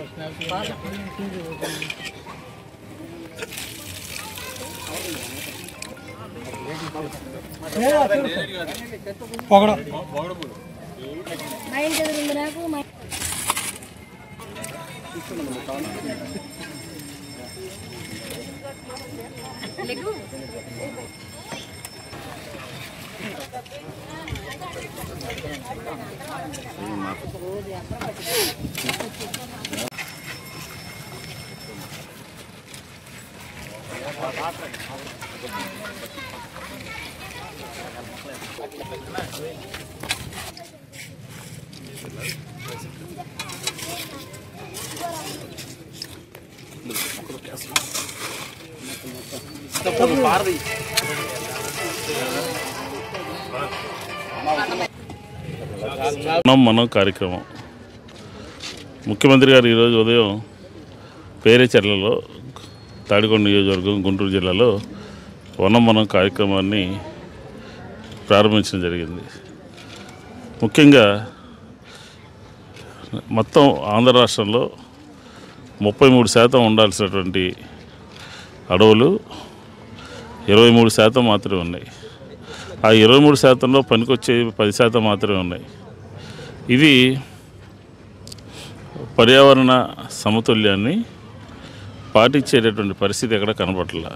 మా ఇంటి ఎదురుంది నాకు మా లెగ్గు మనం మనం కార్యక్రమం ముఖ్యమంత్రి గారు ఈరోజు ఉదయం పేరేచెర్లలో తాడికొండ నియోజకవర్గం గుంటూరు జిల్లాలో వనం మనం కార్యక్రమాన్ని ప్రారంభించడం జరిగింది ముఖ్యంగా మొత్తం ఆంధ్ర రాష్ట్రంలో ముప్పై మూడు శాతం ఉండాల్సినటువంటి అడవులు ఇరవై మూడు శాతం మాత్రమే ఉన్నాయి ఆ ఇరవై మూడు శాతంలో పనికొచ్చే పది శాతం మాత్రమే ఉన్నాయి ఇది పర్యావరణ సమతుల్యాన్ని పాటించేటటువంటి పరిస్థితి ఎక్కడ కనపట్ల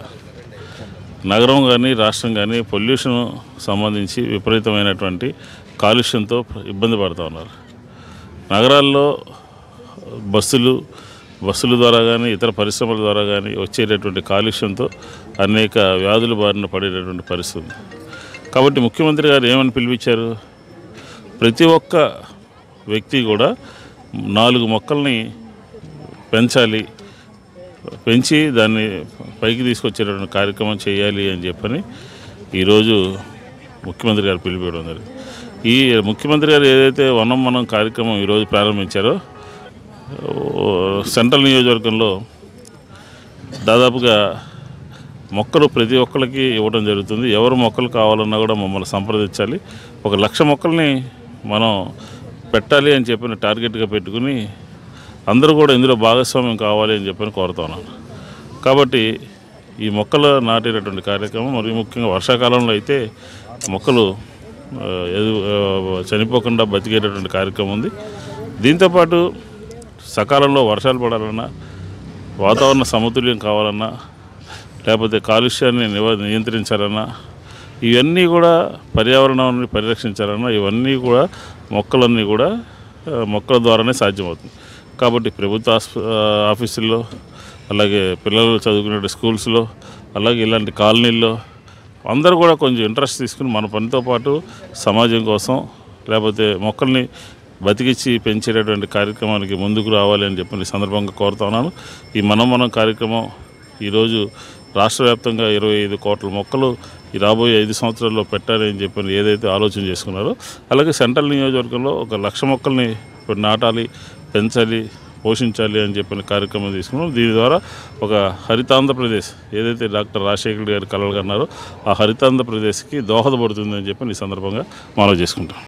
నగరం కానీ రాష్ట్రం కానీ పొల్యూషన్ సంబంధించి విపరీతమైనటువంటి కాలుష్యంతో ఇబ్బంది పడుతూ ఉన్నారు నగరాల్లో బస్సులు బస్సుల ద్వారా కానీ ఇతర పరిశ్రమల ద్వారా కానీ వచ్చేటటువంటి కాలుష్యంతో అనేక వ్యాధుల బారిన పడేటటువంటి పరిస్థితి ఉంది కాబట్టి ముఖ్యమంత్రి గారు ఏమని పిలిపించారు ప్రతి ఒక్క వ్యక్తి కూడా నాలుగు మొక్కల్ని పెంచాలి పెంచి దాన్ని పైకి తీసుకొచ్చేటటువంటి కార్యక్రమం చేయాలి అని చెప్పని ఈరోజు ముఖ్యమంత్రి గారు పిలిపివ్వడం జరిగింది ఈ ముఖ్యమంత్రి గారు ఏదైతే వనం మనం కార్యక్రమం ఈరోజు ప్రారంభించారో ఓ, సెంట్రల్ నియోజకవర్గంలో దాదాపుగా మొక్కలు ప్రతి ఒక్కరికి ఇవ్వడం జరుగుతుంది ఎవరు మొక్కలు కావాలన్నా కూడా మమ్మల్ని సంప్రదించాలి ఒక లక్ష మొక్కల్ని మనం పెట్టాలి అని చెప్పిన టార్గెట్గా పెట్టుకుని అందరూ కూడా ఇందులో భాగస్వామ్యం కావాలి అని చెప్పని కోరుతున్నాను కాబట్టి ఈ మొక్కలు నాటేటటువంటి కార్యక్రమం మరి ముఖ్యంగా వర్షాకాలంలో అయితే మొక్కలు ఆ, ఎదు ఆ, చనిపోకుండా బతికేటటువంటి కార్యక్రమం ఉంది దీంతోపాటు సకాలంలో వర్షాలు పడాలన్నా వాతావరణ సమతుల్యం కావాలన్నా లేకపోతే కాలుష్యాన్ని నివ నియంత్రించాలన్నా ఇవన్నీ కూడా పర్యావరణాన్ని పరిరక్షించాలన్నా ఇవన్నీ కూడా మొక్కలన్నీ కూడా ఆ, మొక్కల ద్వారానే సాధ్యమవుతుంది కాబట్టి ప్రభుత్వ ఆస్ప- ఆ, ఆఫీసుల్లో అలాగే పిల్లలు చదువుకునే స్కూల్స్లో అలాగే ఇలాంటి కాలనీల్లో అందరూ కూడా కొంచెం ఇంట్రెస్ట్ తీసుకుని మన పనితో పాటు సమాజం కోసం లేకపోతే మొక్కల్ని బతికిచ్చి పెంచేటటువంటి కార్యక్రమానికి ముందుకు రావాలి అని చెప్పి ఈ సందర్భంగా కోరుతా ఉన్నాను ఈ మనం మనం కార్యక్రమం ఈరోజు రాష్ట్ర వ్యాప్తంగా ఇరవై ఐదు కోట్ల మొక్కలు ఈ రాబోయే ఐదు సంవత్సరాల్లో పెట్టాలి అని చెప్పి ఏదైతే ఆలోచన చేసుకున్నారో అలాగే సెంట్రల్ నియోజకవర్గంలో ఒక లక్ష మొక్కల్ని ఇప్పుడు నాటాలి పెంచాలి పోషించాలి అని చెప్పిన కార్యక్రమం తీసుకున్నాం దీని ద్వారా ఒక హరితాంధ్రప్రదేశ్ ఏదైతే డాక్టర్ రాజశేఖర్ గారు కలలు కన్నారో ఆ హరితాంధ్రప్రదేశ్కి దోహదపడుతుందని చెప్పి ఈ సందర్భంగా మనం చేసుకుంటాం